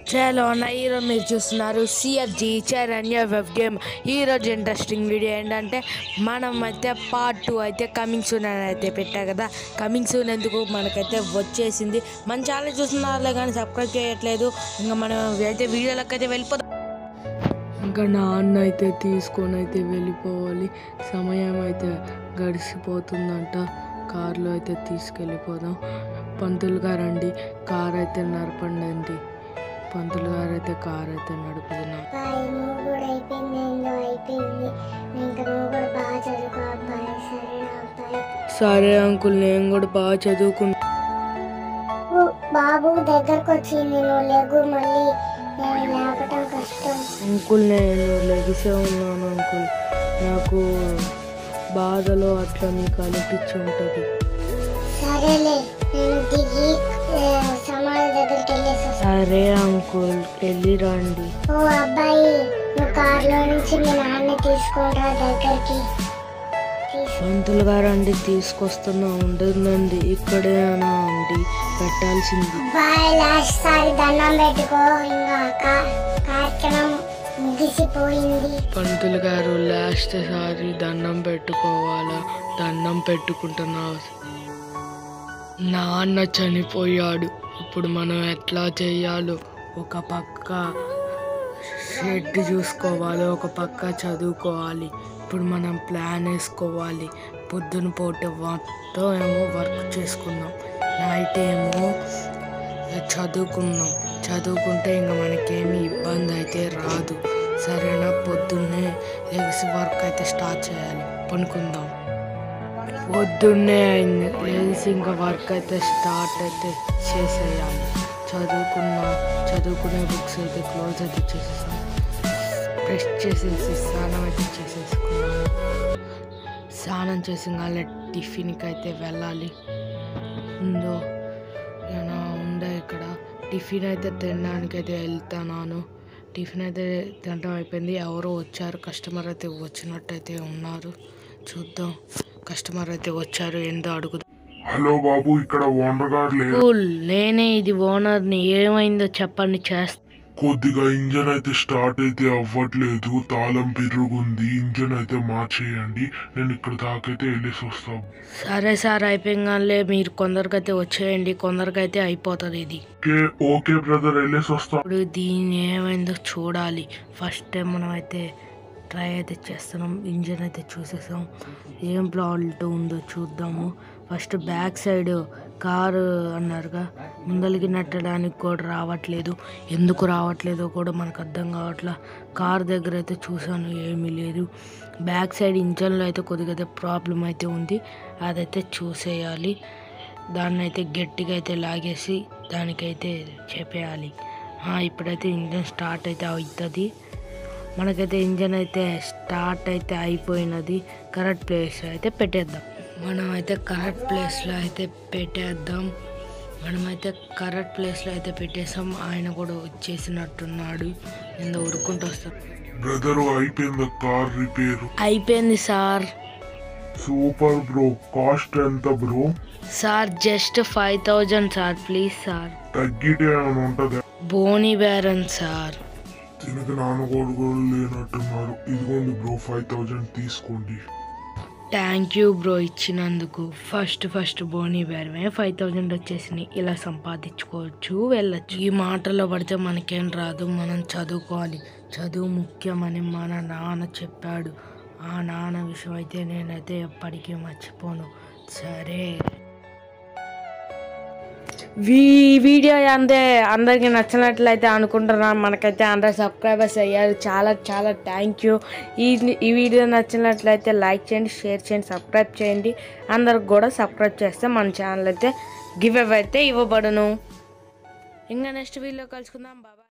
చలో అన్న ఈరోజు మీరు చూస్తున్నారు సిఎఫ్జి చరణ్య వెబ్ గేమ్ ఈరోజు ఇంట్రెస్టింగ్ వీడియో ఏంటంటే మనం అయితే పార్ట్ టూ అయితే కమింగ్ సూన్ అని అయితే పెట్టా కదా కమింగ్ సూన్ ఎందుకు మనకైతే వచ్చేసింది మన ఛానల్ చూస్తున్నారులే కానీ సబ్స్క్రైబ్ చేయట్లేదు ఇంకా మనం అయితే వీడియోలోకి అయితే వెళ్ళిపోతాం ఇంకా నాన్న అయితే తీసుకొని అయితే వెళ్ళిపోవాలి సమయం అయితే గడిచిపోతుందంట కార్లో అయితే తీసుకెళ్ళిపోదాం పంతులు గారండి కార్ అయితే నడపండి పంతులు గారు అయితే కార్ అయితే నడుపుతున్నాం అబ్బాయి నువ్వు కూడా అయిపోయింది ఏందో అయిపోయింది ఇంకా నువ్వు కూడా బాగా చదువుకో అబ్బాయి సరే అబ్బాయి సరే అంకుల్ నేను కూడా బాగా చదువుకున్నా ఓ, బాబు దగ్గరకు వచ్చింది నువ్వు లేగు మళ్ళీ నేను లేపటం కష్టం అంకుల్ నేను లెగిసే ఉన్నాను అంకుల్ నాకు బాధలో అట్లా మీకు అనిపించి ఉంటుంది సరేలే నేను దిగి ఆ, సమాధి దగ్గరికి వెళ్ళేసి వస్తాను సరే అంకుల్ వెళ్ళి రండి ఓ అబ్బాయి నువ్వు కార్లో నుంచి మీ నాన్న తీసుకుంటా దగ్గరికి తీసు- పంతులు గారు అండి తీసుకొస్తున్నా ఉంటుందండి ఇక్కడేనా అండి పెట్టాల్సింది అబ్బాయి లాస్ట్ సారి దండం పెట్టుకో ఇంకా కా- కార్యక్రమం ముగిసిపోయింది పంతులు గారు లాస్ట్ సారి దండం పెట్టుకోవాలా దండం పెట్టుకుంటున్నా నాన్న చనిపోయాడు ఇప్పుడు మనం ఎట్లా చేయాలో ఒక పక్క షెడ్ చూసుకోవాలి ఒక పక్క చదువుకోవాలి ఇప్పుడు మనం ప్లాన్ వేసుకోవాలి పొద్దున పూట మొత్తం ఏమో వర్క్ చేసుకుందాం నైట్ ఏమో చదువుకున్నాం చదువుకుంటే ఇంకా మనకేమి ఇబ్బంది అయితే రాదు సరేనా పొద్దున్నే లెగిసి వర్క్ అయితే స్టార్ట్ చేయాలి పనుకుందాం పొద్దున్నే అయింది లేచి ఇంకా వర్క్ అయితే స్టార్ట్ అయితే చేసేయాలి చదువుకున్న చదువుకునే బుక్స్ అయితే క్లోజ్ అయితే చేసేసాం బ్రష్ చేసేసి స్నానం అయితే చేసేసుకున్నాను స్నానం చేసి ఇంకా టిఫిన్కి అయితే వెళ్ళాలి ఉందో నేను ఉండే ఇక్కడ టిఫిన్ అయితే తినడానికి అయితే వెళ్తున్నాను టిఫిన్ అయితే తినడం అయిపోయింది ఎవరో వచ్చారు కస్టమర్ అయితే వచ్చినట్టయితే ఉన్నారు చూద్దాం కస్టమర్ అయితే వచ్చారు ఏందో అడుగుదాం హలో బాబు ఇక్కడ ఓనర్ గారు లేరు కూల్ నేనే ఇది ఓనర్ని ఏమైందో చెప్పండి చేస్తా కొద్దిగా ఇంజన్ అయితే స్టార్ట్ అయితే అవ్వట్లేదు తాళం పెరుగుంది ఇంజన్ అయితే మార్చేయండి నేను ఇక్కడ దాకైతే వెళ్ళేసి వస్తాం సరే సార్ అయిపోయింగానే మీరు కొందరికైతే వచ్చేయండి కొందరికైతే అయిపోతుంది ఇది ఓకే ఓకే బ్రదర్ వెళ్ళేసి వస్తాం ఇప్పుడు దీన్ని ఏమైందో చూడాలి ఫస్ట్ టైం మనం అయితే ట్రై అయితే చేస్తున్నాం ఇంజన్ అయితే చూసేసాం ఏం ప్రాబ్లం ఉందో చూద్దాము ఫస్ట్ బ్యాక్ సైడ్ కారు అన్నారుగా ముందలికి నెట్టడానికి కూడా రావట్లేదు ఎందుకు రావట్లేదో కూడా మనకు అర్థం కావట్లా కార్ దగ్గర అయితే చూసాను ఏమీ లేదు బ్యాక్ సైడ్ ఇంజన్లో అయితే కొద్దిగా అయితే ప్రాబ్లం అయితే ఉంది అదైతే చూసేయాలి దాన్ని అయితే గట్టిగా అయితే లాగేసి దానికైతే చెప్పేయాలి ఆ, ఇప్పుడైతే ఇంజన్ స్టార్ట్ అయితే అవుతుంది మనకైతే ఇంజన్ అయితే స్టార్ట్ అయితే అయిపోయినది కరెక్ట్ ప్లేస్ అయితే పెట్టేద్దాం మనం అయితే కరెక్ట్ ప్లేస్లో అయితే పెట్టేద్దాం మనమైతే కరెక్ట్ ప్లేస్లో అయితే పెట్టేసాం ఆయన కూడా వచ్చేసినట్టున్నాడు నేను ఉరుక్కుంటూ వస్తాం బ్రదర్ అయిపోయింది కార్ రిపేర్ అయిపోయింది సార్ సూపర్ బ్రో కాస్ట్ ఎంత bro sir just five thousand sir please sir తగ్గితే ఏమైనా ఉంటదా బోని బేరన్ సార్ దీనికి నాన్నగోడు కూడా లేనట్టున్నారు ఇదిగోండి బ్రో ఫైవ్ థౌజండ్ తీసుకోండి థ్యాంక్ యూ బ్రో ఇచ్చినందుకు ఫస్ట్ ఫస్ట్ బోనీ బేరమే ఫైవ్ థౌజండ్ వచ్చేసినాయి ఇలా సంపాదించుకోవచ్చు వెళ్ళచ్చు ఈ మాటలో పడితే మనకేం రాదు మనం చదువుకోవాలి చదువు ముఖ్యమని మన నాన్న చెప్పాడు ఆ నాన్న విషయం అయితే నేనైతే ఎప్పటికీ మర్చిపోను సరే ఈ వీడియో అంతే అందరికీ నచ్చినట్లయితే అనుకుంటున్నాను మనకైతే హండ్రెడ్ సబ్స్క్రైబర్స్ అయ్యారు చాలా చాలా థ్యాంక్ యూ ఈ ఈ వీడియో నచ్చినట్లయితే లైక్ చేయండి షేర్ చేయండి సబ్స్క్రైబ్ చేయండి అందరికి కూడా సబ్స్క్రైబ్ చేస్తే మన ఛానల్ అయితే గివ్ అవే అయితే ఇవ్వబడును ఇంకా నెక్స్ట్ వీడియో కలుసుకుందాం బాబా